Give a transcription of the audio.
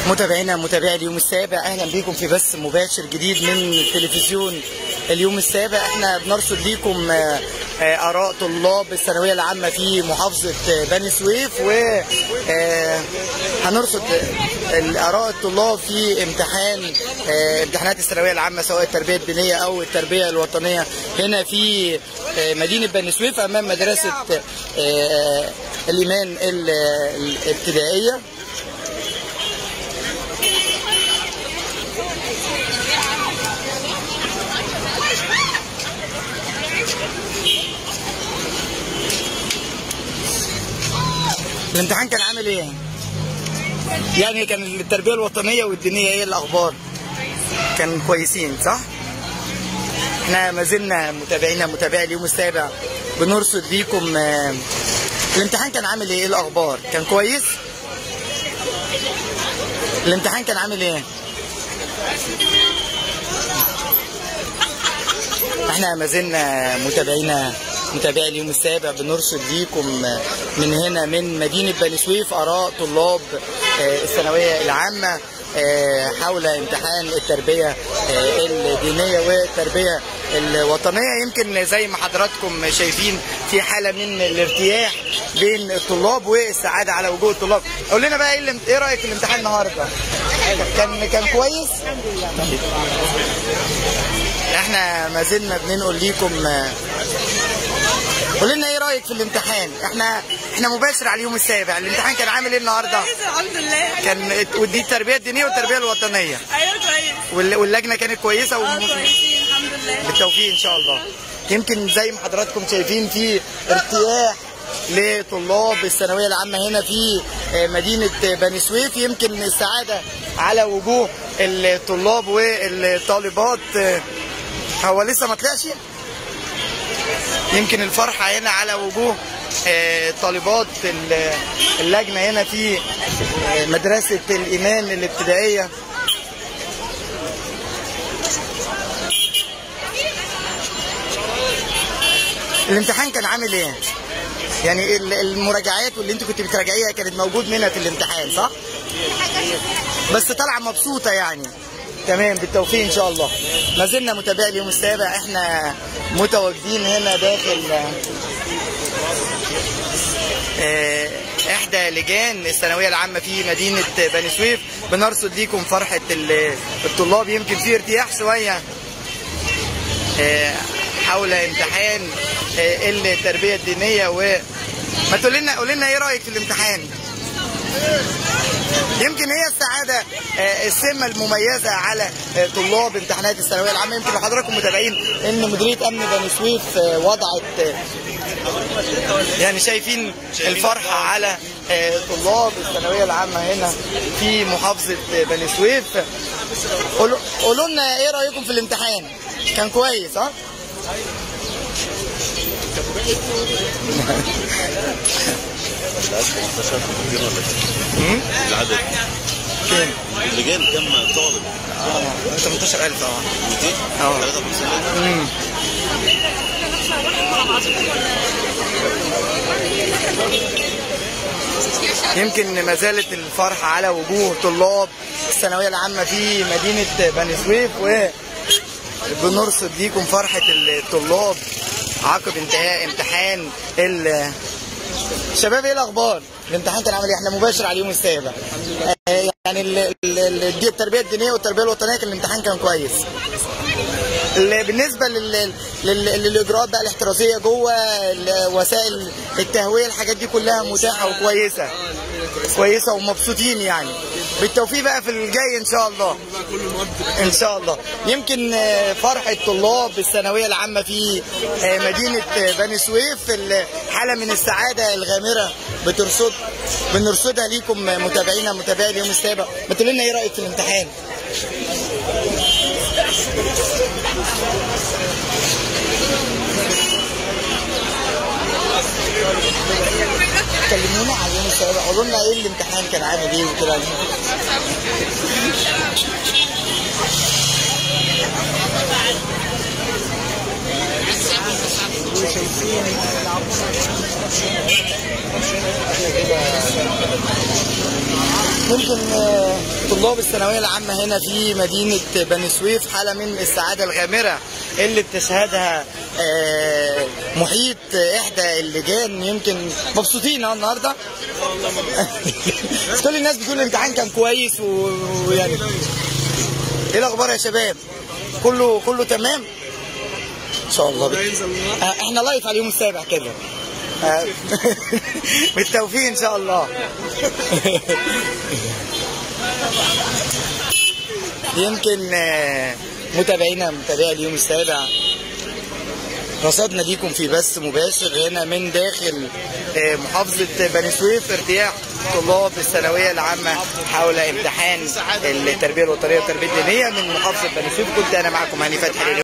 متابعينا متابعي اليوم السابع اهلا بيكم في بث مباشر جديد من تلفزيون اليوم السابع احنا بنرصد ليكم آه، آه، اراء طلاب الثانويه العامه في محافظه آه، بني سويف و آه، هنرصد اراء الطلاب في امتحان آه، امتحانات الثانويه العامه سواء التربيه الدينيه او التربيه الوطنيه هنا في آه، مدينه بني سويف امام مدرسه آه، الايمان ال- الابتدائيه الامتحان كان عامل ايه؟ يعني كان التربيه الوطنيه والدينيه ايه الاخبار؟ كان كويسين صح؟ احنا ما زلنا متابعينا متابعي اليوم السابع بنرصد ليكم آه، الامتحان كان عامل ايه؟ ايه الاخبار؟ كان كويس؟ الامتحان كان عامل ايه؟ احنا ما زلنا متابعينا متابعي اليوم السابع بنرصد ليكم من هنا من مدينة بني سويف آراء طلاب آه، الثانوية العامة آه، حول امتحان التربية آه، الدينية والتربية الوطنية يمكن زي ما حضراتكم شايفين في حالة من الارتياح بين الطلاب والسعادة على وجوه الطلاب قول لنا بقى ايه اللي- ايه رأيك في الامتحان النهاردة كان كان كويس احنا ما زلنا بننقل ليكم آه، قول لنا ايه رايك في الامتحان احنا احنا مباشر على اليوم السابع الامتحان كان عامل ايه النهارده كويس الحمد لله كان ودي التربيه الدينيه والتربيه الوطنيه ايوه كويس وال- واللجنه كانت كويسه اه وم- كويسين الحمد لله بالتوفيق ان شاء الله يمكن زي ما حضراتكم شايفين في ارتياح لطلاب الثانويه العامه هنا في آه، مدينه بني سويف يمكن السعاده على وجوه الطلاب والطالبات آه، هو لسه ما طلعش يمكن الفرحه هنا على وجوه آه، طالبات ال- اللجنه هنا في آه، مدرسه الايمان الابتدائيه الامتحان كان عامل ايه؟ يعني ال- المراجعات واللي انت كنت بتراجعيها كانت موجود منها في الامتحان صح؟ بس طالعه مبسوطه يعني تمام بالتوفيق ان شاء الله ما زلنا متابعي اليوم السابع احنا متواجدين هنا داخل آه، احدى لجان الثانويه العامه في مدينه بني سويف بنرصد ليكم فرحه ال- الطلاب يمكن في ارتياح شويه آه، حول امتحان آه، التربيه الدينيه و ما تقول لنا قول لنا ايه رايك في الامتحان يمكن هي السعاده آه، السمه المميزه على آه، طلاب امتحانات الثانويه العامه يمكن حضراتكم متابعين ان مديريه امن بني سويف آه، وضعت آه، يعني شايفين الفرحه على آه، طلاب الثانويه العامه هنا في محافظه آه، بني سويف قولوا قولوا لنا ايه رايكم في الامتحان كان كويس ها مم؟ العدد كام اللجان كم طالب؟ 18000 اه 200 اه 53 مم. يمكن ما زالت الفرحة على وجوه طلاب الثانوية العامة في مدينة بني سويف وبنرصد ليكم فرحة الطلاب عقب انتهاء امتحان ال شباب ايه الاخبار؟ الامتحان كان عامل ايه؟ احنا مباشر على اليوم السابع. آه، يعني ال- ال- ال- التربيه الدينيه والتربيه الوطنيه كان الامتحان كان كويس. ال- بالنسبه لل... لل... للاجراءات بقى الاحترازيه جوه ال- وسائل التهويه الحاجات دي كلها متاحه وكويسه كويسه ومبسوطين يعني بالتوفيق بقى في الجاي ان شاء الله ان شاء الله يمكن آه، فرحه طلاب الثانويه العامه في آه، مدينه آه، بني سويف ال- حاله من السعاده الغامره بترصد بنرصدها ليكم آه، متابعينا متابعي اليوم السابع ما تقول لنا ايه رايك في الامتحان كلمونا على اليوم السابع قولوا لنا ايه الامتحان كان عامل ايه وكده شايفين كده يمكن آه، طلاب الثانويه العامه هنا في مدينه بني سويف حاله من السعاده الغامره اللي بتشهدها آه، محيط احدى اللجان يمكن مبسوطين اه النهارده بس كل الناس بتقول الامتحان كان كويس و- ويعني ايه الاخبار يا شباب كله كله تمام ان شاء الله بت... آه، احنا لايف على اليوم السابع كده آه، بالتوفيق ان شاء الله يمكن آه، متابعينا متابعي اليوم السابع رصدنا ليكم في بث مباشر هنا من داخل آه، محافظة بني سويف ارتياح طلاب الثانوية العامة حول امتحان التربية الوطنية والتربية الدينية من محافظة بني سويف كنت أنا معكم هاني فتحي